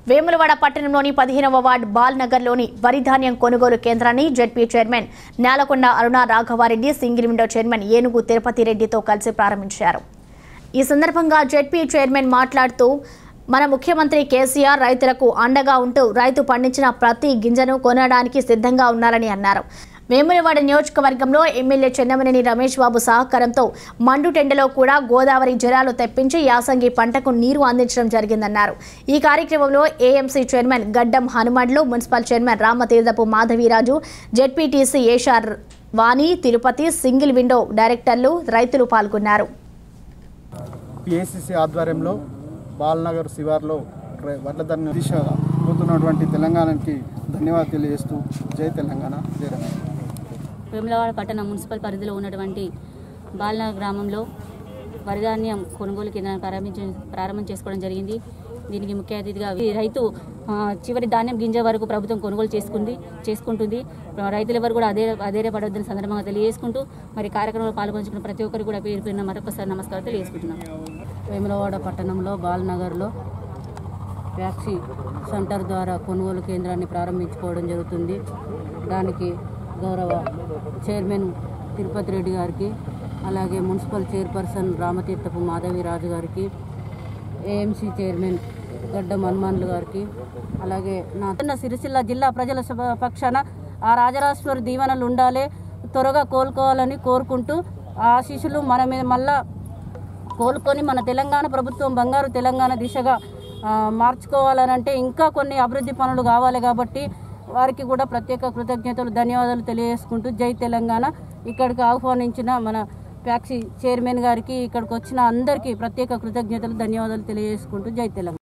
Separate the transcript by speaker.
Speaker 1: వేములవాడ పట్టణంలోని పదిహేనవ ward ball నగర్లోని వరి ధాన్యం కొనుగోలు కేంద్రాన్ని ZP chairman Nelakonda Aruna Raghavareddy single window chairman Enugu Tirupati రెడ్డితో కలిసి ప్రారంభించారు ఈ సందర్భంగా జెడ్పీ చైర్మన్ మాట్లాడుతూ మన ముఖ్యమంత్రి కేసీఆర్ రైతులకు అండగా ఉంటూ రైతు పండించిన ప్రతి గింజను కొనడానికి సిద్ధంగా ఉన్నారని అన్నారు వేములవాడ నియోజకవర్గంలో ఎమ్మెల్యే చెన్నమనేని రమేష్ బాబు సహకారంతో మండుటెండలో కూడా గోదావరి జలాలు తెప్పించి యాసంగి పంటకు నీరు అందించడం జరిగిందన్నారు ఈ కార్యక్రమంలో AMC chairman Gaddam Hanumandlu municipal chairman Ramatheerthapu Madhaviraju ZPTC ఏషార్ వాణి తిరుపతి సింగిల్ విండో డైరెక్టర్లు రైతులు పాల్గొన్నారు
Speaker 2: పిఏసిసి ఆధ్వర్యంలో బాలనగర్ శివార్లో ర- వడ్ల ధరను దిశగా పోతున్నటువంటి తెలంగాణకి ధన్యవాదాలు తెలియజేస్తూ జై తెలంగాణ జై రమేష్
Speaker 3: వేములవాడ పట్టణ మున్సిపల్ పరిధిలో ఉన్నటువంటి బాలనగర్ గ్రామంలో వరిధాన్యం కొనుగోలు కేంద్రాన్ని ప్రారంభించ ప్రారంభం చేసుకోవడం జరిగింది దీనికి ముఖ్య అతిథిగా ఈ రైతు ఆ, చివరి ధాన్యం గింజ వరకు ప్రభుత్వం కొనుగోలు చేసుకుంది చేసుకుంటుంది రైతులెవరు కూడా అదే అధైర్యపడొద్దని సందర్భంగా తెలియజేసుకుంటూ మరి కార్యక్రమంలో పాల్గొంచుకున్న ప్రతి ఒక్కరు కూడా పేరు పేరున మరొకసారి నమస్కారం తెలియజేసుకుంటున్నాం
Speaker 4: వేములవాడ పట్టణంలో బాల్నగర్లో ట్యాక్సీ సెంటర్ ద్వారా కొనుగోలు కేంద్రాన్ని ప్రారంభించుకోవడం జరుగుతుంది దానికి గౌరవ చైర్మన్ తిరుపతి రెడ్డి గారికి అలాగే మున్సిపల్ చైర్పర్సన్ రామతీర్థపు మాధవి రాజు గారికి ఏఎంసీ చైర్మన్ గడ్డం హనుమాన్లు గారికి అలాగే నా చిన్న సిరిసిల్ల జిల్లా ప్రజల సభ- పక్షాన ఆ రాజరాజేశ్వరి దీవెనలు ఉండాలి త్వరగా కోలుకోవాలని కోరుకుంటూ ఆ శిశులు మన మీద మళ్ళా కోలుకొని మన తెలంగాణ ప్రభుత్వం బంగారు తెలంగాణ దిశగా ఆ, మార్చుకోవాలనంటే ఇంకా కొన్ని అభివృద్ధి పనులు కావాలి కాబట్టి వారికి కూడా ప్రత్యేక కృతజ్ఞతలు ధన్యవాదాలు తెలియజేసుకుంటూ జై తెలంగాణ ఇక్కడికి ఆహ్వానించిన మన ప్యాక్సీ చైర్మన్ గారికి ఇక్కడికి వచ్చిన అందరికీ ప్రత్యేక కృతజ్ఞతలు ధన్యవాదాలు తెలియజేసుకుంటూ జై తెలంగాణ